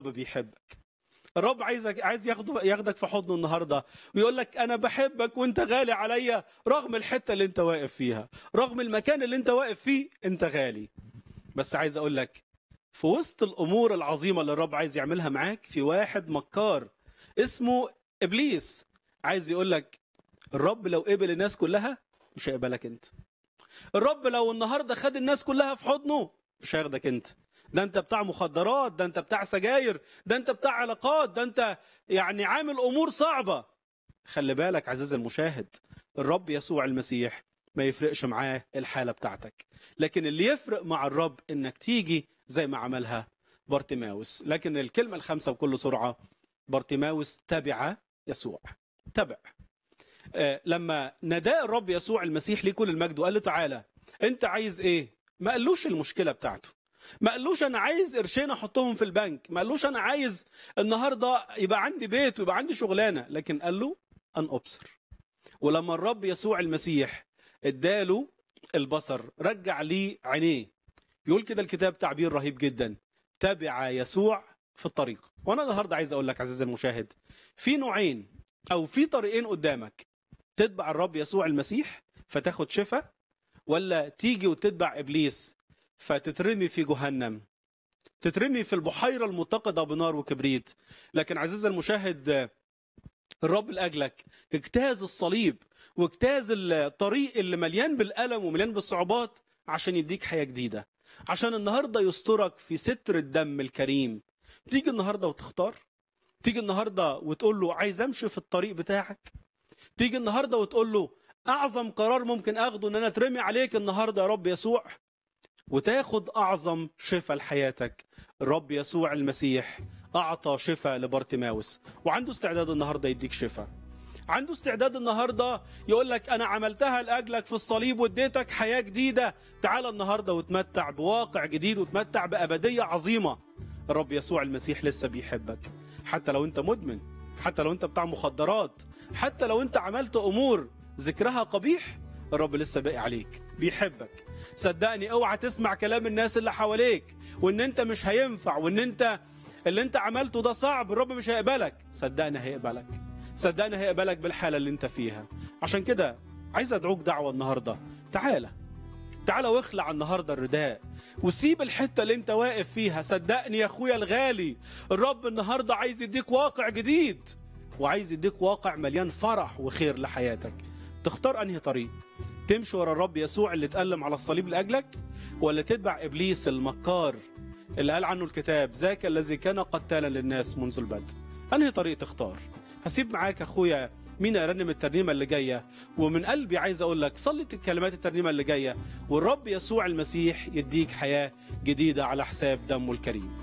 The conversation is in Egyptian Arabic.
بيحبك الرب عايزك عايز ياخده ياخدك في حضنه النهارده ويقول لك انا بحبك وانت غالي عليا رغم الحته اللي انت واقف فيها رغم المكان اللي انت واقف فيه انت غالي بس عايز اقول لك في وسط الامور العظيمه اللي الرب عايز يعملها معاك في واحد مكار اسمه ابليس عايز يقول لك الرب لو قبل الناس كلها مش هيقبلك انت الرب لو النهارده خد الناس كلها في حضنه مش هياخدك انت ده انت بتاع مخدرات ده انت بتاع سجاير ده انت بتاع علاقات ده انت يعني عامل امور صعبه خلي بالك عزيزي المشاهد الرب يسوع المسيح ما يفرقش معاه الحاله بتاعتك لكن اللي يفرق مع الرب انك تيجي زي ما عملها بارتيماوس لكن الكلمه الخامسه بكل سرعه بارتيماوس تبع يسوع تبع آه، لما نداء الرب يسوع المسيح ليه كل المجد وقال له تعالى انت عايز ايه ما قالوش المشكله بتاعته ما قالوش انا عايز قرشين احطهم في البنك ما قالوش انا عايز النهارده يبقى عندي بيت ويبقى عندي شغلانه لكن قال له ان ابصر ولما الرب يسوع المسيح اداله البصر رجع ليه عينيه يقول كده الكتاب تعبير رهيب جدا تبع يسوع في الطريق وانا النهارده عايز اقول لك عزيزي المشاهد في نوعين او في طريقين قدامك تتبع الرب يسوع المسيح فتاخد شفاء ولا تيجي وتتبع ابليس فتترمي في جهنم تترمي في البحيره المتقده بنار وكبريت لكن عزيزي المشاهد الرب لاجلك اجتاز الصليب واجتاز الطريق اللي مليان بالالم ومليان بالصعوبات عشان يديك حياه جديده عشان النهارده يسترك في ستر الدم الكريم تيجي النهارده وتختار تيجي النهارده وتقول له عايز امشي في الطريق بتاعك تيجي النهارده وتقول له اعظم قرار ممكن اخده ان انا اترمي عليك النهارده يا رب يسوع وتاخد اعظم شفاء لحياتك الرب يسوع المسيح اعطى شفاء لبارتيماوس وعنده استعداد النهارده يديك شفاء عنده استعداد النهارده يقول لك انا عملتها لاجلك في الصليب واديتك حياه جديده تعال النهارده وتمتع بواقع جديد وتمتع بابديه عظيمه الرب يسوع المسيح لسه بيحبك حتى لو انت مدمن حتى لو انت بتاع مخدرات حتى لو انت عملت امور ذكرها قبيح الرب لسه باقي عليك بيحبك صدقني اوعى تسمع كلام الناس اللي حواليك وان انت مش هينفع وان انت اللي انت عملته ده صعب الرب مش هيقبلك صدقني هيقبلك صدقني هيقبلك بالحاله اللي انت فيها عشان كده عايز ادعوك دعوه النهارده تعالى تعالى واخلع النهارده الرداء وسيب الحته اللي انت واقف فيها صدقني يا اخويا الغالي الرب النهارده عايز يديك واقع جديد وعايز يديك واقع مليان فرح وخير لحياتك تختار انهي طريق تمشي ورا الرب يسوع اللي اتألم على الصليب لاجلك ولا تتبع ابليس المكار اللي قال عنه الكتاب ذاك الذي كان قتالا للناس منذ البدء انهي طريق تختار هسيب معاك اخويا مين يرنم الترنيمه اللي جايه ومن قلبي عايز اقول لك صلي كلمات الترنيمه اللي جايه والرب يسوع المسيح يديك حياه جديده على حساب دمه الكريم